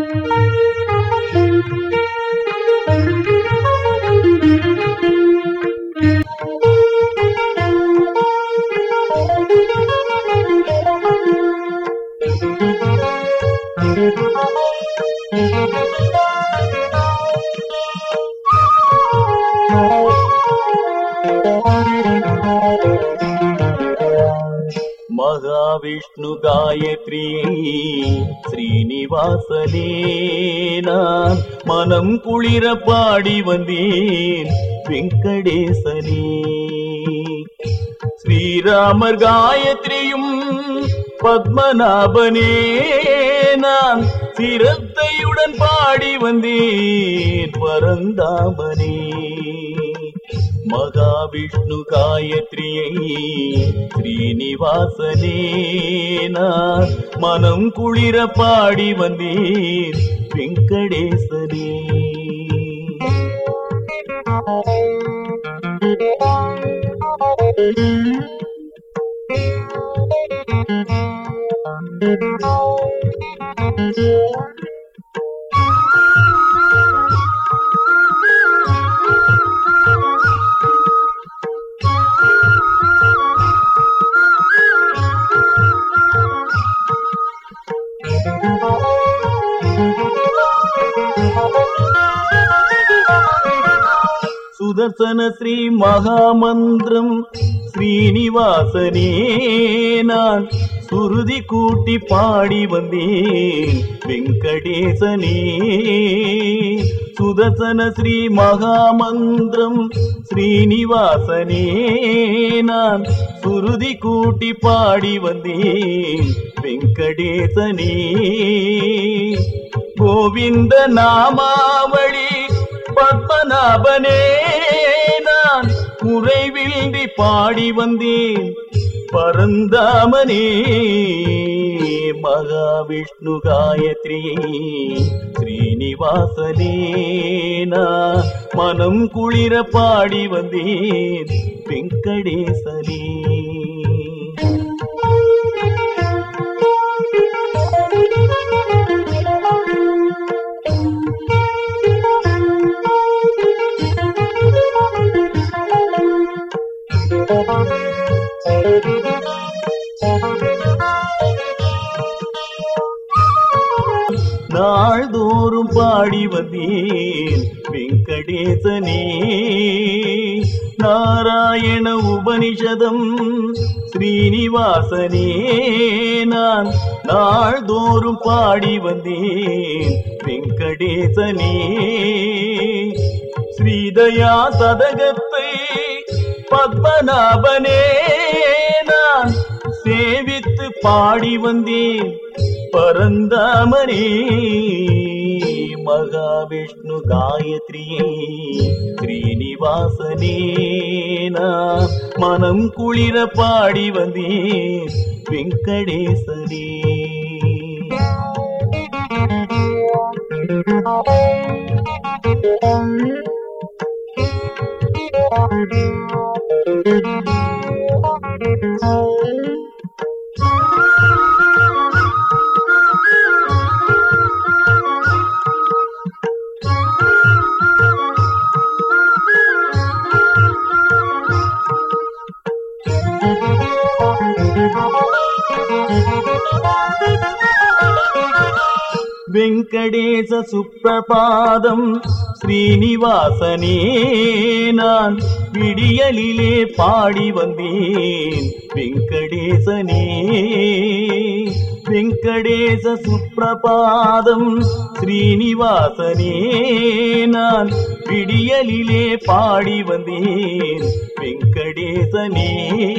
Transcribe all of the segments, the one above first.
மகாவிஷ்ணு காயத்ரியை ஸ்ரீனிவாசனே நான் மனம் குளிர பாடி வந்தேன் வெங்கடேசனே ஸ்ரீராமர் காயத்ரியும் பத்மநாபனே நான் சிரத்தையுடன் பாடி வந்தேன் பரந்தாமனே மகாவிஷ்ணு காயத்ரியை ஸ்ரீனிவாசனே நான் மனம் குளிர பாடி வந்தேன் வெங்கடேசனே சுதர்சன ஸ்ரீ மகாமந்திரம் ஸ்ரீனிவாசனே நான் சுருதி கூட்டி பாடி வந்தேன் வெங்கடேசனே சுதர்சன ஸ்ரீ மகாமந்திரம் ஸ்ரீனிவாசனே நான் சுருதி கூட்டி பாடி வந்தேன் வெங்கடேசனே கோவிந்த நாமாவளி பத்மநாபனே நான் குறைவின்றி பாடி வந்தேன் பரந்தாமனே மகாவிஷ்ணு காயத்ரியை ஸ்ரீனிவாசனே நான் மனம் குளிர பாடி வந்தேன் வெங்கடேசனே நாள்தோறும் பாடி வந்தேன் வெங்கடேசனே நாராயண உபனிஷதம் ஸ்ரீனிவாசனே நான் நாள்தோறும் பாடி வந்தேன் வெங்கடேசனே ஸ்ரீதயா சதகத்தை பத்மநாபனே நான் சேவித்து பாடி வந்தேன் பரந்தாமனே மகாவிஷ்ணு காயத்ரியே ஸ்ரீனிவாசனே நான் மனம் குளிர பாடி வந்தேன் வெங்கடேசனே வெங்கடேச சுப்பிரபாதம் ஸ்ரீனிவாசனே நான் விடியலிலே பாடி வந்தேன் வெங்கடேசனே வெங்கடேச சுப்பிரபாதம் ஸ்ரீனிவாசனே நான் விடியலிலே பாடி வந்தேன் வெங்கடேசனே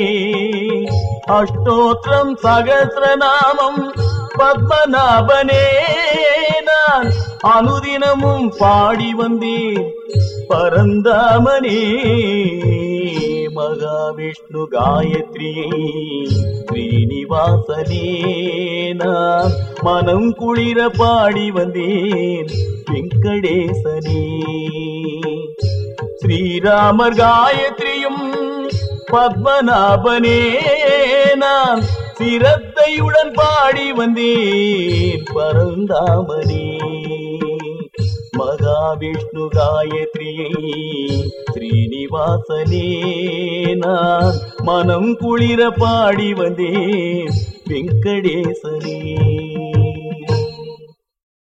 அஷ்டோத்திரம் சகசிரநாமம் பத்மநாபனே நான் அனுதினமும் பாடி வந்தேன் பரந்தாமனே மகாவிஷ்ணு காயத்ரியை ஸ்ரீனிவாசனே நான் மனம் குளிர பாடி வந்தேன் வெங்கடேசனே ஸ்ரீராமர் காயத்ரியும் பத்மநாபனே நான் சிரத்தையுடன் பாடி வந்தேன் பரந்தாமனே மகாவிஷ்ணு காயத்ரியை ஸ்ரீனிவாசனே நான் மனம் குளிர பாடி வந்தேன் வெங்கடேசனே